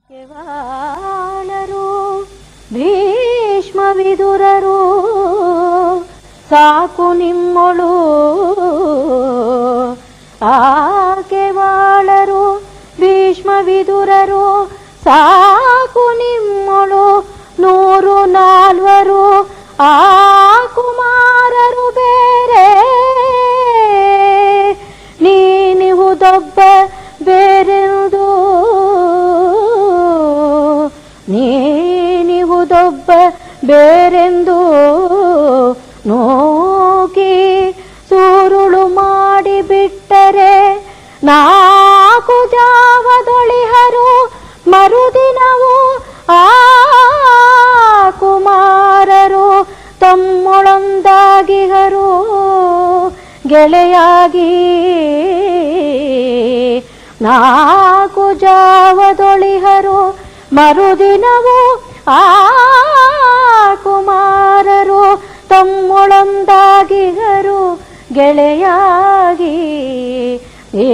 ಕೆವಾಳರು ಭೀಷ್ಮ ವಿದುರರು ಸಾಕು ನಿಮ್ಮೊಳು ಆಕೆವಾಳರು ಭೀಷ್ಮ ವಿದುರರು ಸಾಕು ನಿಮ್ಮೊಳು ನೂರು ನಾಲ್ವರು ಆ ಕುಮಾರರು ಬೇರೆ ನೀನಿವುದೊಬ್ಬ ಬೇರೆವುದು ನೀನಿವುದೊಬ್ಬ ಬೇರೆಂದು ನೋಕಿ ಸೂರುಳು ಮಾಡಿಬಿಟ್ಟರೆ ನಾಲ್ಕು ಜಾವದೊಳಿಹರು ಮರುದಿನವು ಆ ಕುಮಾರರು ತಮ್ಮೊಳೊಂದಾಗಿಹರು ಗೆಳೆಯಾಗಿ ನಾಲ್ಕು ಜಾವದೊಳಿಹರು ಮರುದಿನವು ಆ ಕುಮಾರರು ತಮ್ಮೊಳೊಂದಾಗಿಹರು ಗೆಳೆಯಾಗಿ ಏ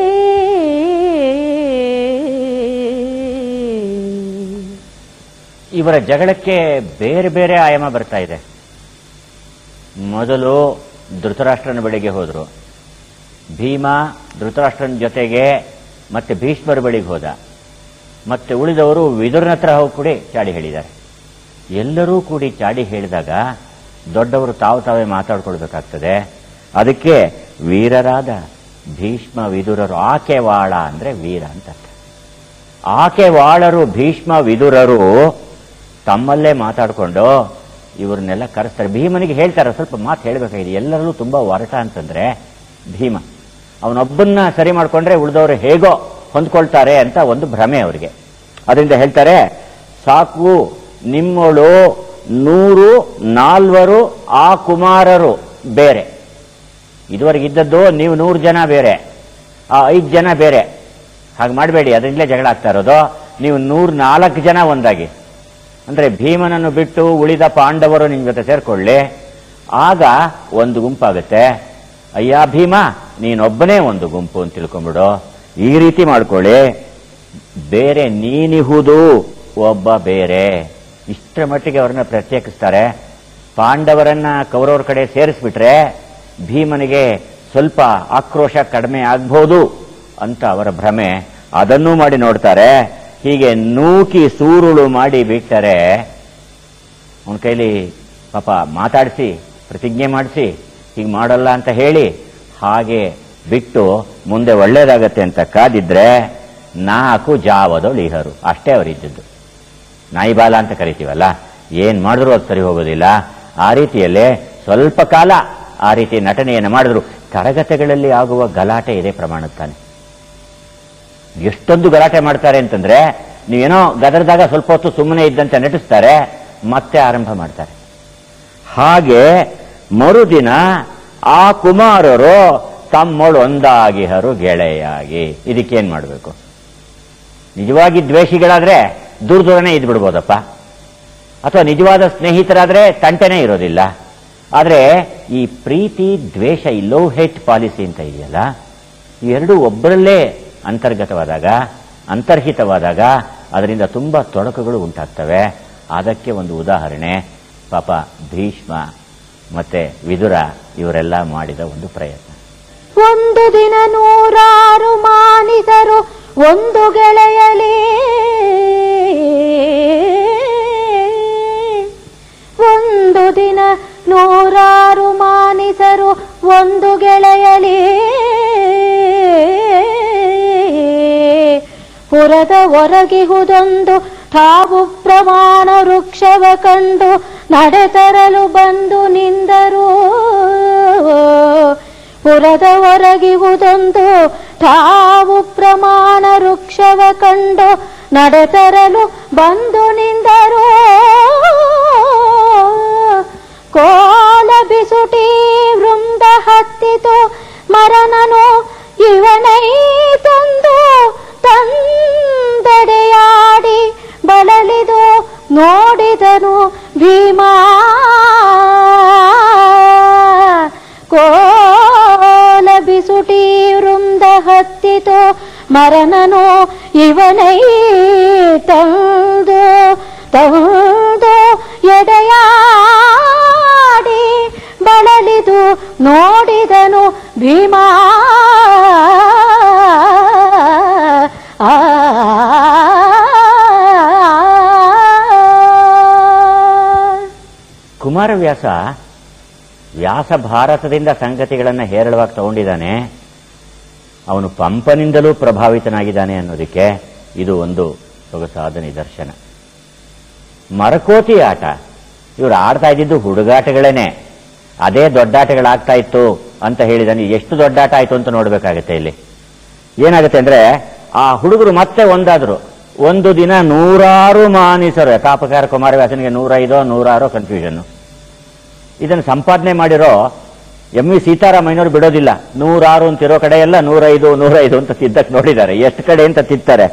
ಇವರ ಜಗಳಕ್ಕೆ ಬೇರೆ ಬೇರೆ ಆಯಾಮ ಬರ್ತಾ ಇದೆ ಮೊದಲು ಧೃತರಾಷ್ಟ್ರನ ಬಳಿಗೆ ಹೋದರು ಭೀಮ ಧೃತರಾಷ್ಟ್ರನ ಜೊತೆಗೆ ಮತ್ತೆ ಭೀಷ್ಮರ ಬಳಿಗೆ ಹೋದ ಮತ್ತೆ ಉಳಿದವರು ವಿದುರನ ಹತ್ರ ಹೋಗಿ ಕೂಡಿ ಚಾಡಿ ಹೇಳಿದ್ದಾರೆ ಎಲ್ಲರೂ ಕೂಡಿ ಚಾಡಿ ಹೇಳಿದಾಗ ದೊಡ್ಡವರು ತಾವು ತಾವೇ ಮಾತಾಡ್ಕೊಳ್ಬೇಕಾಗ್ತದೆ ಅದಕ್ಕೆ ವೀರರಾದ ಭೀಷ್ಮ ವಿದುರರು ಆಕೆ ವಾಳ ಅಂದ್ರೆ ವೀರ ಅಂತ ಅರ್ಥ. ಆಕೆ ವಾಳರು ಭೀಷ್ಮ ವಿದುರರು ತಮ್ಮಲ್ಲೇ ಮಾತಾಡಿಕೊಂಡು ಇವ್ರನ್ನೆಲ್ಲ ಕರೆಸ್ತಾರೆ ಭೀಮನಿಗೆ ಹೇಳ್ತಾರೆ ಸ್ವಲ್ಪ ಮಾತು ಹೇಳಬೇಕಾಗಿದೆ ಎಲ್ಲರಲ್ಲೂ ತುಂಬಾ ಒರಟ ಅಂತಂದ್ರೆ ಭೀಮ ಅವನೊಬ್ಬನ್ನ ಸರಿ ಮಾಡ್ಕೊಂಡ್ರೆ ಉಳಿದವರು ಹೇಗೋ ಹೊಂದ್ಕೊಳ್ತಾರೆ ಅಂತ ಒಂದು ಭ್ರಮೆ ಅವರಿಗೆ ಅದರಿಂದ ಹೇಳ್ತಾರೆ ಸಾಕು ನಿಮ್ಮಳು ನೂರು ನಾಲ್ವರು ಆ ಕುಮಾರರು ಬೇರೆ ಇದುವರೆಗೆ ಇದ್ದದ್ದು ನೀವು ನೂರು ಜನ ಬೇರೆ ಆ ಐದು ಜನ ಬೇರೆ ಹಾಗೆ ಮಾಡಬೇಡಿ ಅದರಿಂದಲೇ ಜಗಳ ಆಗ್ತಾ ಇರೋದು ನೀವು ನೂರ ನಾಲ್ಕು ಜನ ಒಂದಾಗಿ ಅಂದ್ರೆ ಭೀಮನನ್ನು ಬಿಟ್ಟು ಉಳಿದ ಪಾಂಡವರು ನಿಮ್ ಜೊತೆ ಸೇರ್ಕೊಳ್ಳಿ ಆಗ ಒಂದು ಗುಂಪಾಗುತ್ತೆ ಅಯ್ಯ ಭೀಮ ನೀನೊಬ್ಬನೇ ಒಂದು ಗುಂಪು ಅಂತ ತಿಳ್ಕೊಂಬಿಡು ಈ ರೀತಿ ಮಾಡ್ಕೊಳ್ಳಿ ಬೇರೆ ನೀನಿಹುದು ಒಬ್ಬ ಬೇರೆ ಇಷ್ಟರ ಮಟ್ಟಿಗೆ ಅವರನ್ನ ಪ್ರತ್ಯೇಕಿಸ್ತಾರೆ ಪಾಂಡವರನ್ನ ಕೌರವರ ಕಡೆ ಸೇರಿಸ್ಬಿಟ್ರೆ ಭೀಮನಿಗೆ ಸ್ವಲ್ಪ ಆಕ್ರೋಶ ಕಡಿಮೆ ಆಗ್ಬಹುದು ಅಂತ ಅವರ ಭ್ರಮೆ ಅದನ್ನೂ ಮಾಡಿ ನೋಡ್ತಾರೆ ಹೀಗೆ ನೂಕಿ ಸೂರುಳು ಮಾಡಿ ಬಿಟ್ಟರೆ ಅವನ ಕೈಲಿ ಪಾಪ ಮಾತಾಡಿಸಿ ಪ್ರತಿಜ್ಞೆ ಮಾಡಿಸಿ ಹೀಗೆ ಮಾಡಲ್ಲ ಅಂತ ಹೇಳಿ ಹಾಗೆ ಬಿಟ್ಟು ಮುಂದೆ ಒಳ್ಳೇದಾಗತ್ತೆ ಅಂತ ಕಾದಿದ್ರೆ ನಾಲ್ಕು ಜಾವದೊಳಿಹರು ಅಷ್ಟೇ ಅವರಿದ್ದದ್ದು ನಾಯಿಬಾಲ ಅಂತ ಕರಿತೀವಲ್ಲ ಏನ್ ಮಾಡಿದ್ರು ಅದು ಸರಿ ಹೋಗೋದಿಲ್ಲ ಆ ರೀತಿಯಲ್ಲೇ ಸ್ವಲ್ಪ ಕಾಲ ಆ ರೀತಿ ನಟನೆಯನ್ನು ಮಾಡಿದ್ರು ತರಗತಿಗಳಲ್ಲಿ ಆಗುವ ಗಲಾಟೆ ಇದೆ ಪ್ರಮಾಣದ ತಾನೆ ಎಷ್ಟೊಂದು ಗಲಾಟೆ ಮಾಡ್ತಾರೆ ಅಂತಂದ್ರೆ ನೀವೇನೋ ಗದರದಾಗ ಸ್ವಲ್ಪ ಹೊತ್ತು ಸುಮ್ಮನೆ ಇದ್ದಂತೆ ನಟಿಸ್ತಾರೆ ಮತ್ತೆ ಆರಂಭ ಮಾಡ್ತಾರೆ ಹಾಗೆ ಮರುದಿನ ಆ ಕುಮಾರರು ತಮ್ಮೊಳು ಒಂದಾಗಿಹರು ಗೆಳೆಯಾಗಿ ಇದಕ್ಕೇನ್ ಮಾಡಬೇಕು ನಿಜವಾಗಿ ದ್ವೇಷಿಗಳಾದ್ರೆ ದೂರ ದೂರನೇ ಇದ್ ಬಿಡ್ಬೋದಪ್ಪ ಅಥವಾ ನಿಜವಾದ ಸ್ನೇಹಿತರಾದ್ರೆ ತಂಟೆನೇ ಇರೋದಿಲ್ಲ ಆದ್ರೆ ಈ ಪ್ರೀತಿ ದ್ವೇಷ ಈ ಲೋ ಹೇಟ್ ಪಾಲಿಸಿ ಅಂತ ಇದೆಯಲ್ಲ ಇವೆರಡೂ ಒಬ್ಬರಲ್ಲೇ ಅಂತರ್ಗತವಾದಾಗ ಅಂತರ್ಹಿತವಾದಾಗ ಅದರಿಂದ ತುಂಬಾ ತೊಡಕುಗಳು ಉಂಟಾಗ್ತವೆ ಅದಕ್ಕೆ ಒಂದು ಉದಾಹರಣೆ ಪಾಪ ಭೀಷ್ಮ ಮತ್ತೆ ವಿದುರ ಇವರೆಲ್ಲ ಮಾಡಿದ ಒಂದು ಪ್ರಯತ್ನ ಒಂದು ದಿನ ನೂರಾರು ಮಾನಿದರು ಒಂದು ಗೆಳೆಯಲಿ ಒಂದು ದಿನ ನೂರಾರು ಮಾನಿಸರು ಒಂದು ಗೆಳೆಯಲಿ ಪುರದ ಹೊರಗಿಹುದೊಂದು ತಾವು ಪ್ರಮಾಣ ವೃಕ್ಷವ ಕಂಡು ನಡೆತರಲು ಬಂದು ನಿಂದರು ಪುರದ ಹೊರಗಿವುದೊಂದು ತಾವು ಪ್ರಮಾಣ ವೃಕ್ಷವ ಕಂಡು ನಡೆತರಲು ಬಂದು ನಿಂದರು ಕೋಲ ಬಿಸುಟಿ ವೃಂದ ಹತ್ತಿತು ಮರನನು ಇವನೈ ತಂದು ತಂದೆಡೆಯಾಡಿ ಬಳಲಿದು ನೋಡಿದನು ಭೀಮಾ ಕೋಲ ಬಿಸುಟಿ ವೃಂದ ಹತ್ತಿತು ಮರನನು ಇವನೈ ತಂದು ತಂದು ಎಡೆಯಾಡಿ ಬಳಲಿದು ನೋಡಿದನು ಭೀಮಾ ಆ ಕುಮಾರವ್ಯಾಸ ವ್ಯಾಸ ಭಾರತದಿಂದ ಸಂಗತಿಗಳನ್ನು ಹೇರಳವಾಗಿ ತಗೊಂಡಿದ್ದಾನೆ ಅವನು ಪಂಪನಿಂದಲೂ ಪ್ರಭಾವಿತನಾಗಿದ್ದಾನೆ ಅನ್ನೋದಕ್ಕೆ ಇದು ಒಂದು ಸೊಗಸಾದ ನಿದರ್ಶನ ಮರಕೋತಿ ಆಟ ಇವರು ಆಡ್ತಾ ಇದ್ದಿದ್ದು ಹುಡುಗಾಟಗಳೇನೆ ಅದೇ ದೊಡ್ಡಾಟಗಳಾಗ್ತಾ ಇತ್ತು ಅಂತ ಹೇಳಿದಾನೆ ಎಷ್ಟು ದೊಡ್ಡಾಟ ಆಯ್ತು ಅಂತ ನೋಡ್ಬೇಕಾಗತ್ತೆ ಇಲ್ಲಿ ಏನಾಗುತ್ತೆ ಅಂದ್ರೆ ಆ ಹುಡುಗರು ಮತ್ತೆ ಒಂದಾದ್ರು ಒಂದು ದಿನ ನೂರಾರು ಮಾನಿಸರು ಯಥಾಪಕಾರ ಕುಮಾರವ್ಯಾಸನಿಗೆ ನೂರೈದೋ ನೂರಾರೋ ಕನ್ಫ್ಯೂಷನ್ ಇದನ್ನು ಸಂಪಾದನೆ ಮಾಡಿರೋ ಎಂ ವಿ ಸೀತಾರಾಮಯ್ಯನವರು ಬಿಡೋದಿಲ್ಲ ನೂರಾರು ಅಂತಿರೋ ಕಡೆ ಎಲ್ಲ ನೂರೈದು ನೂರೈದು ಅಂತ ತಿದ್ದಕ್ಕೆ ನೋಡಿದ್ದಾರೆ ಎಷ್ಟು ಕಡೆ ಅಂತ ತಿತ್ತಾರೆ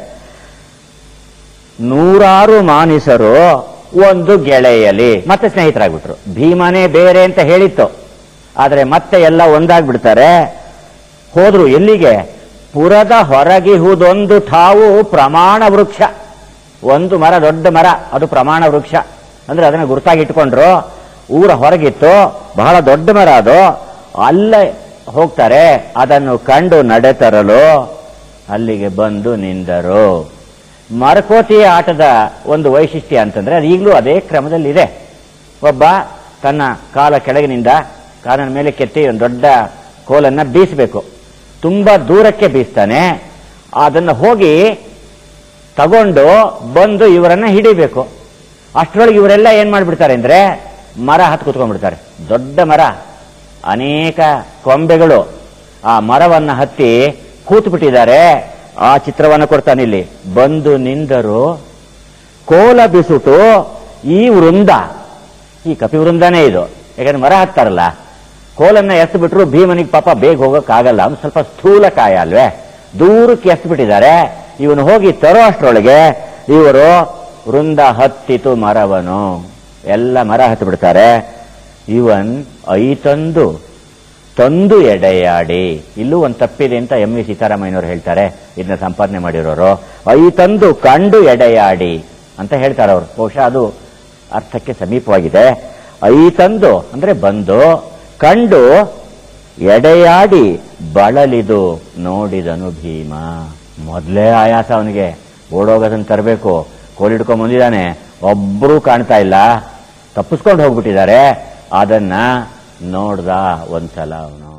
ನೂರಾರು ಮಾನಿಸರು ಒಂದು ಗೆಳೆಯಲಿ ಮತ್ತೆ ಸ್ನೇಹಿತರಾಗ್ಬಿಟ್ರು ಭೀಮನೇ ಬೇರೆ ಅಂತ ಹೇಳಿತ್ತು ಆದರೆ ಮತ್ತೆ ಎಲ್ಲ ಒಂದಾಗ್ಬಿಡ್ತಾರೆ ಹೋದ್ರು ಎಲ್ಲಿಗೆ ಪುರದ ಹೊರಗಿಹುದೊಂದು ಠಾವು ಪ್ರಮಾಣ ವೃಕ್ಷ ಒಂದು ಮರ ದೊಡ್ಡ ಮರ ಅದು ಪ್ರಮಾಣ ವೃಕ್ಷ ಅಂದ್ರೆ ಅದನ್ನ ಗುರುತಾಗಿಟ್ಕೊಂಡ್ರು ಊರ ಹೊರಗಿತ್ತು ಬಹಳ ದೊಡ್ಡ ಮರ ಅದು ಅಲ್ಲೇ ಹೋಗ್ತಾರೆ ಅದನ್ನು ಕಂಡು ನಡೆತರಲು ಅಲ್ಲಿಗೆ ಬಂದು ನಿಂದರು ಮರಕೋತಿ ಆಟದ ಒಂದು ವೈಶಿಷ್ಟ್ಯ ಅಂತಂದ್ರೆ ಅದು ಈಗಲೂ ಅದೇ ಕ್ರಮದಲ್ಲಿದೆ ಒಬ್ಬ ತನ್ನ ಕಾಲ ಕೆಳಗಿನಿಂದ ಕಾಲಿನ ಮೇಲೆ ಕೆತ್ತಿ ಒಂದು ದೊಡ್ಡ ಕೋಲನ್ನ ಬೀಸಬೇಕು ತುಂಬಾ ದೂರಕ್ಕೆ ಬೀಸ್ತಾನೆ ಅದನ್ನ ಹೋಗಿ ತಗೊಂಡು ಬಂದು ಇವರನ್ನ ಹಿಡಿಬೇಕು ಅಷ್ಟರೊಳಗೆ ಇವರೆಲ್ಲ ಏನ್ ಮಾಡ್ಬಿಡ್ತಾರೆ ಅಂದ್ರೆ ಮರ ಹತ್ತು ಕುತ್ಕೊಂಡ್ಬಿಡ್ತಾರೆ ದೊಡ್ಡ ಮರ ಅನೇಕ ಕೊಂಬೆಗಳು ಆ ಮರವನ್ನ ಹತ್ತಿ ಕೂತು ಬಿಟ್ಟಿದ್ದಾರೆ ಆ ಚಿತ್ರವನ್ನು ಕೊಡ್ತಾನೆ ಇಲ್ಲಿ ಬಂದು ನಿಂದರು ಕೋಲ ಬಿಸುಟು ಈ ವೃಂದ ಈ ಕಪಿ ವೃಂದನೇ ಇದು ಯಾಕಂದ್ರೆ ಮರ ಹತ್ತಾರಲ್ಲ ಕೋಲನ್ನ ಎತ್ತು ಬಿಟ್ರು ಭೀಮನಿಗೆ ಪಾಪ ಬೇಗ ಹೋಗಕ್ಕಾಗಲ್ಲ ಅವ್ನು ಸ್ವಲ್ಪ ಸ್ಥೂಲ ಕಾಯ ಅಲ್ವೇ ದೂರಕ್ಕೆ ಎತ್ತು ಬಿಟ್ಟಿದ್ದಾರೆ ಇವನು ಹೋಗಿ ತರೋ ಅಷ್ಟರೊಳಗೆ ಇವರು ವೃಂದ ಹತ್ತಿತು ಮರವನು ಎಲ್ಲ ಮರ ಹತ್ತು ಬಿಡ್ತಾರೆ ಇವನ್ ಐತಂದು ತಂದು ಎಡೆಯಾಡಿ ಇಲ್ಲೂ ಒಂದು ತಪ್ಪಿದೆ ಅಂತ ಎಂ ವಿ ಸೀತಾರಾಮಯ್ಯನವರು ಹೇಳ್ತಾರೆ ಇದನ್ನ ಸಂಪಾದನೆ ಮಾಡಿರೋರು ಐತಂದು ಕಂಡು ಎಡೆಯಾಡಿ ಅಂತ ಹೇಳ್ತಾರೆ ಅವರು ಬಹುಶಃ ಅದು ಅರ್ಥಕ್ಕೆ ಸಮೀಪವಾಗಿದೆ ಐತಂದು ಅಂದ್ರೆ ಬಂದು ಕಂಡು ಎಡೆಯಾಡಿ ಬಳಲಿದು ನೋಡಿದನು ಭೀಮ ಮೊದಲೇ ಆಯಾಸ ಅವನಿಗೆ ಓಡೋಗೋದನ್ನು ತರಬೇಕು ಕೋಲಿಡ್ಕೊಂಡ್ ಬಂದಿದ್ದಾನೆ ಒಬ್ಬರೂ ಕಾಣ್ತಾ ಇಲ್ಲ ತಪ್ಪಿಸ್ಕೊಂಡು ಹೋಗ್ಬಿಟ್ಟಿದ್ದಾರೆ ಅದನ್ನ ನೋಡ್ದ ಒಂದ್ಸಲ ಅವನು